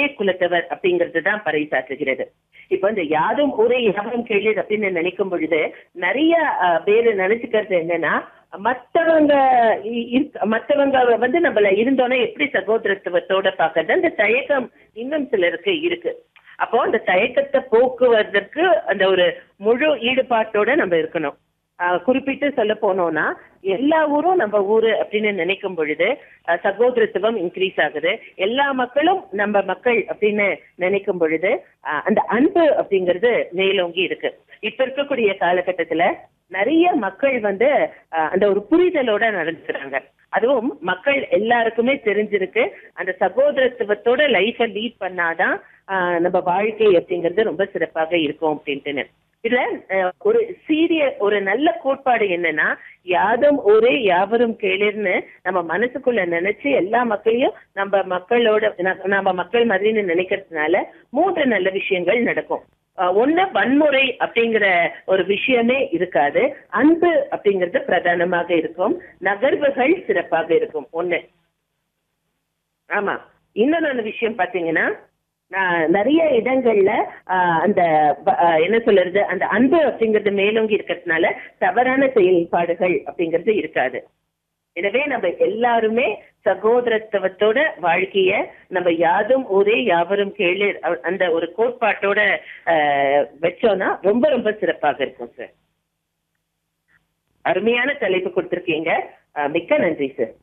ஒரே குலத்தவர் அப்படிங்கிறது தான் பறைசாற்றுகிறது இப்ப இந்த யாதும் ஊரே யாவரும் கேளீர் அப்படின்னு நினைக்கும் பொழுது நிறைய அஹ், பேரு நினைச்சுக்கிறது என்னன்னா மத்தவங்க இ- இருக்க- மத்தவங்க வந்து நம்மள இருந்தோன்னே எப்படி சகோதரத்துவத்தோட பாக்குறது அந்த தயக்கம் இன்னும் சிலருக்கு இருக்கு அப்போ அந்த தயக்கத்தை போக்குவதற்கு அந்த ஒரு முழு ஈடுபாட்டோட நம்ம இருக்கணும் ஆஹ் குறிப்பிட்டு சொல்ல போனோம்னா எல்லா ஊரும் நம்ம ஊரு அப்படின்னு நினைக்கும் பொழுது ஆஹ் சகோதரத்துவம் இன்க்ரீஸ் ஆகுது எல்லா மக்களும் நம்ம மக்கள் அப்படின்னு நினைக்கும் பொழுது ஆஹ் அந்த அன்பு அப்படிங்கிறது மேலோங்கி இருக்கு இப்ப இருக்கக்கூடிய காலகட்டத்துல நிறைய மக்கள் வந்து ஆஹ் அந்த ஒரு புரிதலோட நடந்துக்கிறாங்க அதுவும் மக்கள் எல்லாருக்குமே தெரிஞ்சிருக்கு அந்த சகோதரத்துவத்தோட லைஃபை லீட் பண்ணாதான் ஆஹ் நம்ம வாழ்க்கை அப்படிங்கிறது ரொம்ப சிறப்பாக இருக்கும் அப்படின்ட்டுன்னு இதுல அஹ், ஒரு சீரிய ஒரு நல்ல கோட்பாடு என்னன்னா யாதும் ஒரே யாவரும் கேளிர்னு நம்ம மனசுக்குள்ள நினைச்சு எல்லா மக்களையும் நம்ம மக்களோட ந- நம்ம மக்கள் மாதிரின்னு நினைக்கிறதுனால மூன்று நல்ல விஷயங்கள் நடக்கும் அஹ், ஒண்ணு வன்முறை அப்படிங்கிற ஒரு விஷயமே இருக்காது அன்பு அப்படிங்கிறது பிரதானமாக இருக்கும் நகர்வுகள் சிறப்பாக இருக்கும் ஒண்ணு ஆமா இன்னொன்னு விஷயம் பாத்தீங்கன்னா ஆஹ் நிறைய இடங்கள்ல ஆஹ் அந்த ப- ஆஹ் என்ன சொல்றது அந்த அன்பு அப்படிங்கிறது மேலோங்கி இருக்கிறதுனால தவறான செயல்பாடுகள் அப்படிங்கிறது இருக்காது எனவே நம்ம எல்லாருமே சகோதரத்துவத்தோட வாழ்க்கைய நம்ம யாதும் ஒரே யாவரும் கேளு அ- அந்த ஒரு கோட்பாட்டோட ஆஹ் வச்சோம்னா ரொம்ப ரொம்ப சிறப்பாக இருக்கும் சார் அருமையான தலைப்பு கொடுத்திருக்கீங்க ஆஹ் மிக்க நன்றி சார்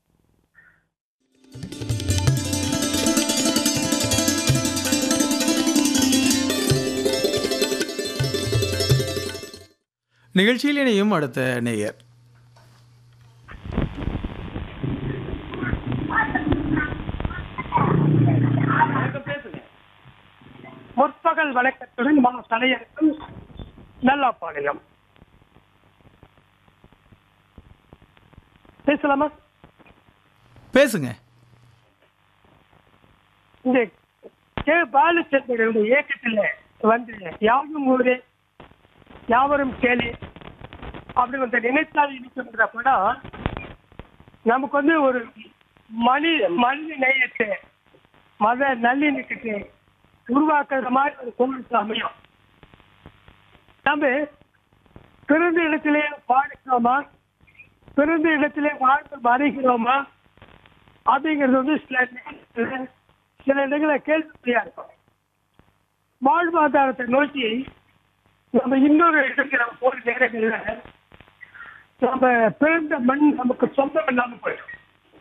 நிகழ்ச்சியில் இணையும் அடுத்த நேயர் முற்பகல் வணக்கத்துடன் மா தலையரசும் நல்லாப்பாளையம் பேசலாமா பேசுங்க இந்த கே பாலச்சந்திரனுடைய இயக்கத்துல வந்து யாரும் ஊரே யாவரும் கேளு அப்படி வந்து நினைத்தால் இனிக்கின்ற படம் நமக்கு வந்து ஒரு மனி மனித நேயத்தை மத நல்லிணக்கத்தை உருவாக்குற மாதிரி ஒரு கோவில் அமையும் நம்ம பிறந்த இடத்திலே வாழ்கிறோமா பிறந்த இடத்திலே வாழ்ந்து மறைகிறோமா அப்படிங்கிறது வந்து சில நேரத்துல சில இடங்களில் கேள்விக்குறியா இருக்கும் வாழ்வாதாரத்தை நோக்கி நம்ம இன்னொரு இடத்துக்கு நம்ம போற நேரங்கள்ல நம்ம பிறந்த மண் நமக்கு சொந்தம் இல்லாம போயிடும்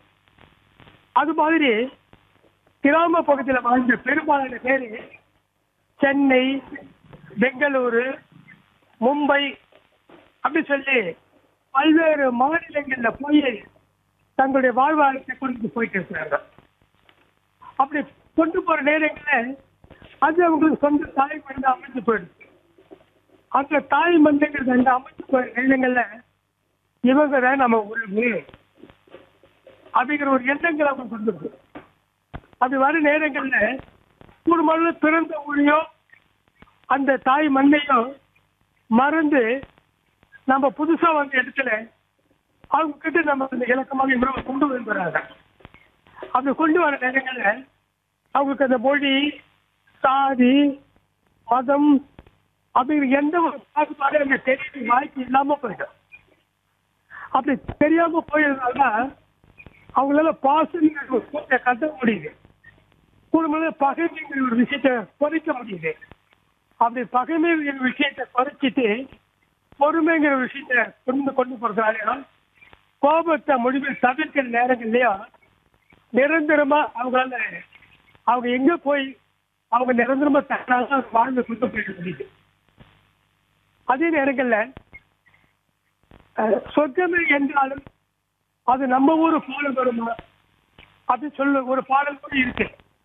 அது மாதிரி கிராம பகுதியில் வாழ்ந்த பெரும்பாலான பேரு சென்னை பெங்களூரு மும்பை அப்படி சொல்லி பல்வேறு மாநிலங்கள்ல போய் தங்களுடைய வாழ்வாதாரத்தை கொண்டு போயிட்டு இருக்கிறாங்க அப்படி கொண்டு போற நேரங்களில் அது அவங்களுக்கு சொந்த தாய் மண்ணை அமைஞ்சு போயிடுது அந்த தாய் மண்ணுங்கிறது அந்த அமைஞ்சு போற நேரங்கள்ல இவங்க தான் நம்ம உறவு அப்படிங்கிற ஒரு எண்ணங்கள் அவங்க வந்துருக்கு அது வர நேரங்கள்ல குடும்பம்ல பிறந்த ஊரையோ அந்த தாய் மண்ணையும் மறந்து நம்ம புதுசா வந்த இடத்துல அவங்க கிட்ட நம்ம அந்த இலக்கமாக உறவை கொண்டு வந்துடுறாங்க அப்படி கொண்டு வர நேரங்கள்ல அவங்களுக்கு அந்த மொழி சாதி மதம் அப்படிங்கிற எந்த ஒரு பாகுபாடும் அங்க தெரிய வாய்ப்பு இல்லாம போயிடும் அப்படி தெரியாம போயிருந்தாங்க அவங்களால பாசங்கிற ஒரு விஷயத்தை கட்ட முடியுது குடும்பம் பகைமைங்கிற ஒரு விஷயத்தை குறைக்க முடியுது அப்படி பகைமைங்கிற விஷயத்தை குறைச்சிட்டு பொறுமைங்கிற விஷயத்தை கொண்டு கொண்டு போறதுனாலையும் கோபத்தை முடிவில் தவிர்க்கிற நேரங்கள்லயும் நிரந்தரமா அவங்களால அவங்க எங்க போய் அவங்க நிரந்தரமா தன்னால வாழ்ந்து கொண்டு போயிட முடியுது அதே நேரங்கள்ல அஹ், சொர்க்கமே என்றாலும் அது நம்ம ஊரு போல வருமா அப்படி சொல்ல ஒரு பாடல் கூட இருக்கு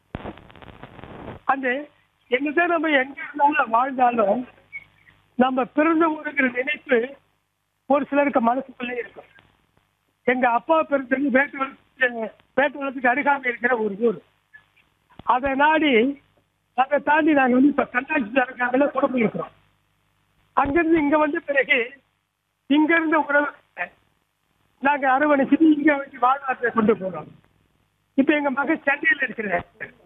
அந்த என்னதான் நம்ம எங்க இருந்தாலும் வாழ்ந்தாலும் நம்ம பிறந்த ஊருங்கிற நினைப்பு ஒரு சிலருக்கு மனசுக்குள்ளே இருக்கும் எங்க அப்பா பிறந்தது வேட்டுவளத்துக்கு வேட்டுவளத்துக்கு அருகாமை இருக்கிற ஒரு ஊர் அதை நாடி அதை தாண்டி நாங்க வந்து இப்ப கண்ணாட்சி அருகாமையில குடும்பம் இருக்கிறோம் அங்கிருந்து இங்க வந்த பிறகு இங்க இருந்த உறவு நாங்க அரவணைச்சிட்டு இங்க வச்சு வாழ்வாரத்தை கொண்டு போறோம் இப்ப எங்க மகன் சென்னையில இருக்கிற